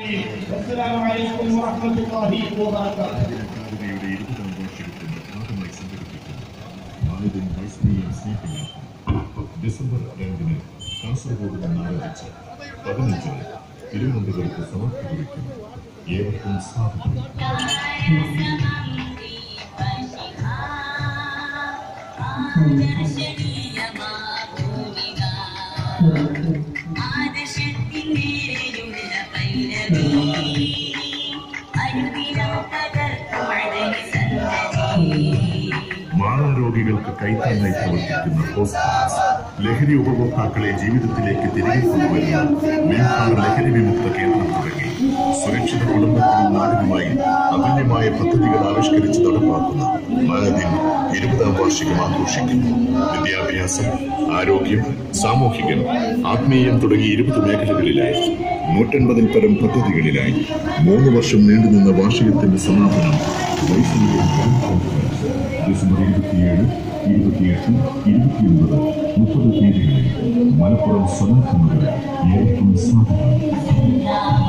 العالمين والسلام عليكم ورحمة الله وبركاته അക്കാദമിയുടെ ഇരുപതാം വാർഷികത്തിന്റെ ഭാഗമായി സംഘടിപ്പിക്കുന്ന ഭാരതൻ വൈസ്നേയം സ്നേഹയാത്ര ഡിസംബർ രണ്ടിന് കാസർഗോഡ് നിന്ന് ആരംഭിച്ച് പതിനഞ്ചിന് തിരുവനന്തപുരത്ത് സമാപ്തി കുറിക്കുന്നു ഏവർക്കും സ്വാഗതം മാറാരോഗികൾക്ക് കൈത്താങ്ങായി പ്രവർത്തിക്കുന്ന ഹോസ്പിറ്റൽസ് ലഹരി ഉപഭോക്താക്കളെ ജീവിതത്തിലേക്ക് തിരികെ കൊണ്ടുവരുന്ന മേൽപ്പാറ ലഹരി വിമുക്ത കേന്ദ്രം തുടങ്ങി സുരക്ഷിത കുടുംബത്തിനും നാടിനുമായി അതുല്യമായ പദ്ധതികൾ ആവിഷ്കരിച്ച് നടപ്പാക്കുന്ന മാലദ്വീപ് ഇരുപതാം വാർഷികം ആഘോഷിക്കുന്നു വിദ്യാഭ്യാസം ആരോഗ്യം സാമൂഹികം ആത്മീയം തുടങ്ങി ഇരുപത് മേഖലകളിലായി നൂറ്റൻപതിൽ പരം പദ്ധതികളിലായി മൂന്ന് വർഷം നീണ്ടുനിന്ന വാർഷികത്തിന്റെ സമാപനം വൈഫല്യം ഡിസംബർ ഇരുപത്തിയേഴ് ഇരുപത്തിയെട്ട് ഇരുപത്തിയൊൻപത് മുപ്പത് തീയതികളിൽ മലപ്പുറം സമാധാനത്തിൽ ഏവർക്കും സ്വാഗതം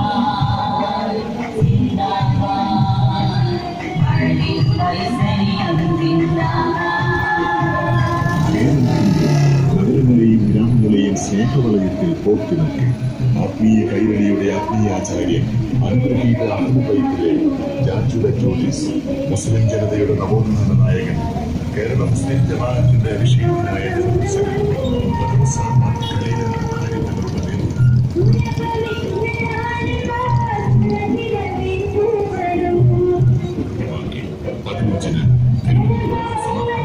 നഗരങ്ങളെയും ഗ്രാമങ്ങളെയും സ്നേഹവലയത്തിൽ പോർത്തിനൊക്കെ ആത്മീയ കൈരളിയുടെ ആത്മീയാചാര്യൻ അനുഗ്രഹീത അഹമ്മദൈത്തിലെ ജാജുല ജോലിസ് മുസ്ലിം ജനതയുടെ നവോത്ഥാന നായകൻ കേരള മുസ്ലിം ജമാഅത്തിന്റെ വിഷയത്തിനായ ജനപ്രസംഗം സാമാന്യ കാര്യങ്ങളുടെ നേതൃത്വം വ്യക്തമാക്കി പതിനഞ്ചിന് തിരുവനന്തപുരത്ത്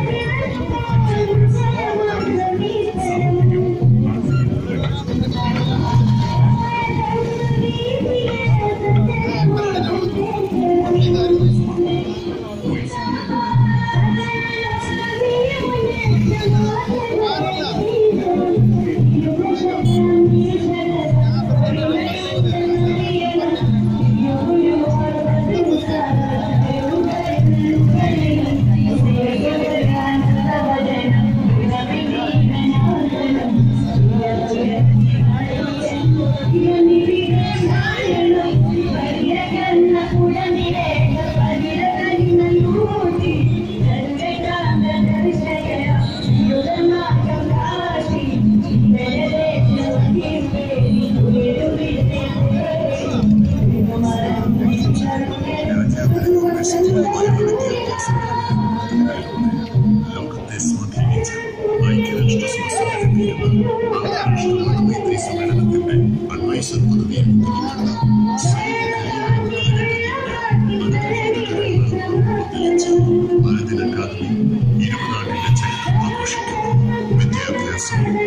ലോകത്തെ സ്വാധീനിച്ച ഐക്യരാഷ്ട്ര സഭ അന്താരാഷ്ട്ര മൈത്രി സമ്മേളനത്തിന്റെ അഡ്വൈസർ പദവിയിൽ ഭാരതീയ അക്കാദമി ഇരുപതാണ്ടിന്റെ ചരിത്രം ആഘോഷിക്കുന്നു വിദ്യാഭ്യാസം